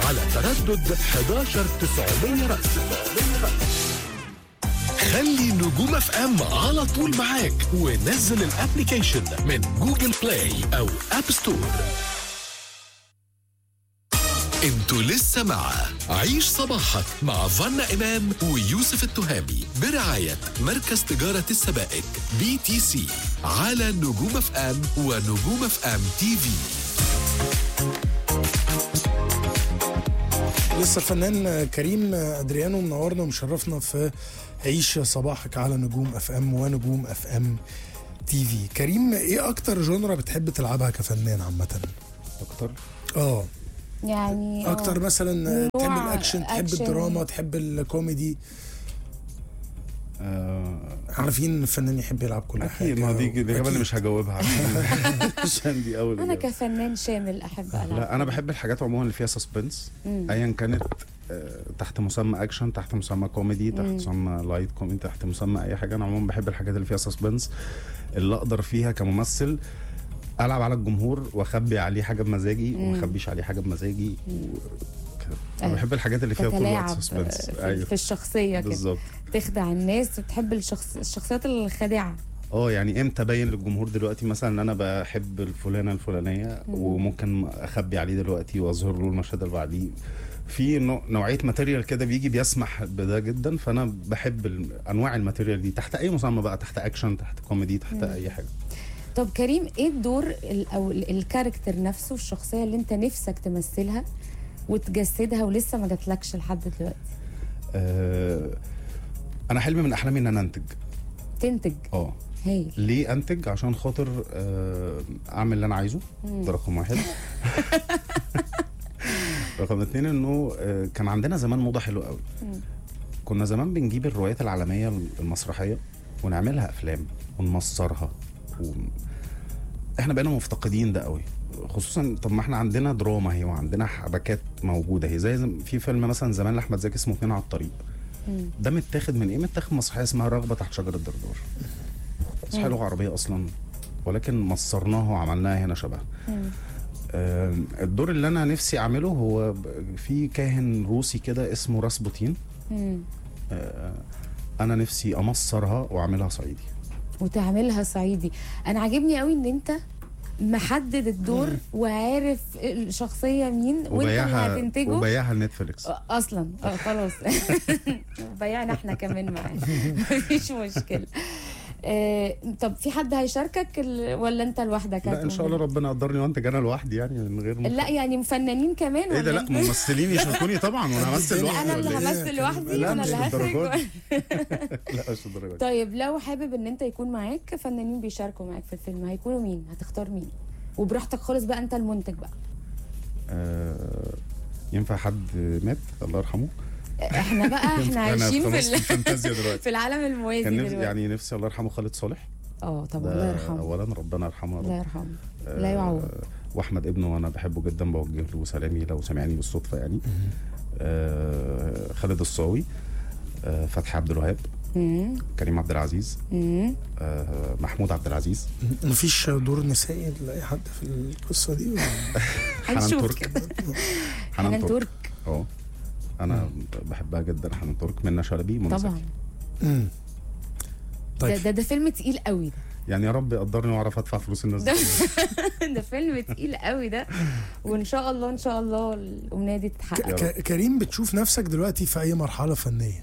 على تردد 11900 رأس خلي نجوم اف ام على طول معاك ونزل الابليكيشن من جوجل بلاي او اب ستور انتوا لسه مع عيش صباحك مع فنا امام ويوسف التهامي برعايه مركز تجاره السبائك بي تي سي على نجوم اف ام ونجوم اف ام تي في لسه الفنان كريم ادريانو منورنا ومشرفنا في عيش صباحك على نجوم اف ام ونجوم اف ام تي في كريم ايه اكتر جونرا بتحب تلعبها كفنان عامه اكتر اه يعني آه. اكتر مثلا نوع تحب الاكشن تحب أكشن. الدراما تحب الكوميدي آه عارفين الفنان يحب يلعب كل حاجه اكيد ما دي الاجابه اللي أكيد. مش هجاوبها عشان- عشان دي اول انا إجابة. كفنان شامل احب العب لا انا بحب الحاجات عموما اللي فيها سسبنس ايا كانت آه، تحت مسمى اكشن تحت مسمى كوميدي تحت مسمى لايت كوميدي تحت مسمى اي حاجه انا عموما بحب الحاجات اللي فيها سسبنس اللي اقدر فيها كممثل العب على الجمهور واخبي عليه حاجه بمزاجي وما اخبيش عليه حاجه بمزاجي و... كده. انا أيوة. بحب الحاجات اللي فيها طول الوقت تتلاعب سسبنس في, في الشخصيه كده بالظبط تخدع الناس وتحب الشخص الشخصيات الخادعه اه يعني امتى ابين للجمهور دلوقتي مثلا ان انا بحب الفلانه الفلانيه وممكن اخبي عليه دلوقتي واظهر له المشهد اللي بعديه في نوع- نوعيه ماتيريال كده بيجي بيسمح بده جدا فانا بحب ال- انواع الماتيريال دي تحت اي مسمى بقى تحت اكشن تحت كوميدي تحت اي حاجه طب كريم ايه الدور ال- او ال- الكاركتر نفسه الشخصيه اللي انت نفسك تمثلها وتجسدها ولسه ما جاتلكش لحد دلوقتي آه انا حلمي من احلامي ان انا انتج تنتج اه هايل ليه انتج عشان خاطر آه، اعمل اللي انا عايزه ده رقم واحد رقم اتنين انه آه، كان عندنا زمان موضه حلوه قوي كنا زمان بنجيب الروايات العالميه المسرحيه ونعملها افلام ونمصرها و... احنا بقينا مفتقدين ده قوي خصوصا طب ما احنا عندنا دراما هي وعندنا حبكات موجوده هي زي زم- في فيلم مثلا زمان لاحمد زكي اسمه اتنين على الطريق ده متاخد من ايه متاخد مسرحيه اسمها رغبه تحت شجره دردار مسرحيه لغه عربيه اصلا ولكن مصرناها وعملناها هنا شبه آم، الدور اللي انا نفسي اعمله هو ب- في كاهن روسي كده اسمه راسبوتين آه، انا نفسي امصرها واعملها صعيدي وتعملها صعيدي انا عاجبني قوي ان انت محدد الدور وعارف الشخصيه مين وانت اللي وبيعها هتنتجه وبيعها لنتفليكس اصلا اه خلاص بيعنا احنا كمان معاه مفيش مشكله آه، طب في حد هيشاركك ال- ولا انت لوحدك لا ان شاء الله ربنا قدرني وانتج انا لوحدي يعني من غير لا يعني مفنانين كمان ايه ده ولا لا أنت؟ ممثلين يشاركوني طبعا وانا همثل لا لوحدي انا اللي ولا إيه؟ همثل لوحدي لا وانا مش اللي للدرجة هخرج دي. لا مش الدرجه دي طيب لو حابب ان انت يكون معاك فنانين بيشاركوا معاك في الفيلم هيكونوا مين هتختار مين وبراحتك خالص بقى انت المنتج بقى آه، ينفع حد مات الله يرحمه احنا بقى احنا أنا عايشين خلاص في ال- الفانتازيا دلوقتي في العالم الموازي كان نفسي دلوقتي يعني نفسي الله يرحمه خالد صالح اه طب ده الله يرحمه اولا ربنا يرحمه يا الله رب يرحمه لا يعوض آه، واحمد ابنه انا بحبه جدا بوجه له سلامي لو سمعني بالصدفه يعني آه، خالد الصاوي آه، فتحي عبد الوهاب مم. كريم عبد العزيز مم. آه، محمود عبد العزيز مفيش دور نسائي لاي حد في القصه دي ولا؟ حنان هنشوف ترك كده. حنان حنان ترك ترك اه انا بحبها جدا حنان ترك منى شلبي منى طبعا زكي. مم. ده, طيب ده ده فيلم تقيل قوي ده يعني يا رب يقدرني واعرف ادفع فلوس الناس دي ده ده فيلم تقيل قوي ده وان شاء الله ان شاء الله الامنيه دي ك- تتحقق ك- كريم بتشوف نفسك دلوقتي في اي مرحله فنيه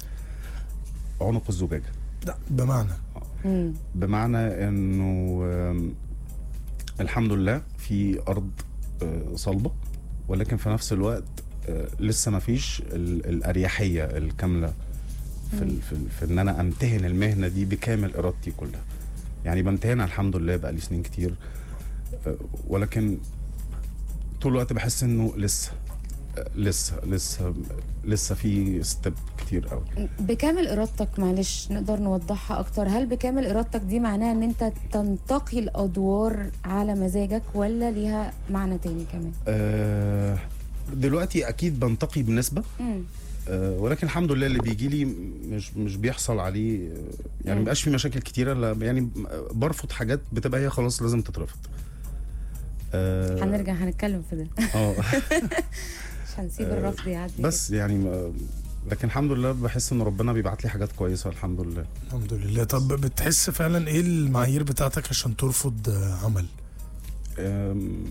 عنق الزجاجه لا بمعنى مم. بمعنى انه آم، الحمد لله في ارض آه، صلبه ولكن في نفس الوقت آه، لسه ما فيش ال- الاريحيه الكامله في ال- في, ال- في ان انا امتهن المهنه دي بكامل ارادتي كلها يعني بمتهنها الحمد لله بقى لي سنين كتير آه، ولكن طول الوقت بحس انه لسه آه، لسه لسه لسه في ستيب كتير قوي بكامل ارادتك معلش نقدر نوضحها اكتر هل بكامل ارادتك دي معناها ان انت تنتقي الادوار على مزاجك ولا ليها معنى تاني كمان آه، دلوقتي اكيد بنتقي بنسبه مم. آه، ولكن الحمد لله اللي بيجي لي مش مش بيحصل عليه آه، يعني مم. مبقاش في مشاكل كتيره لا يعني برفض حاجات بتبقى هي خلاص لازم تترفض اه هنرجع هنتكلم في ده آه. هنسيب آه، الرفض يعدي بس يعني ما- لكن الحمد لله بحس ان ربنا بيبعت لي حاجات كويسه الحمد لله الحمد لله طب بتحس فعلا ايه المعايير بتاعتك عشان ترفض آه، عمل أم،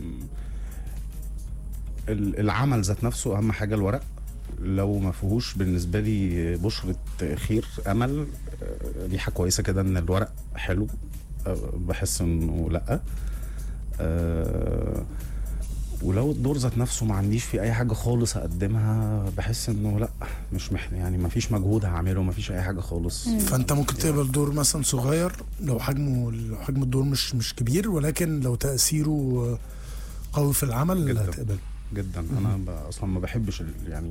ال- العمل ذات نفسه اهم حاجه الورق لو ما فيهوش بالنسبه لي بشره خير امل أه، ريحه كويسه كده ان الورق حلو أه، بحس انه لا أه، ولو الدور ذات نفسه ما عنديش فيه اي حاجه خالص اقدمها بحس انه لا مش مح يعني ما فيش مجهود هعمله ما فيش اي حاجه خالص فانت ممكن تقبل دور مثلا صغير لو حجمه لو حجم الدور مش مش كبير ولكن لو تاثيره آه، قوي في العمل جداً. هتقبل جدا انا ب- اصلا ما بحبش ال- يعني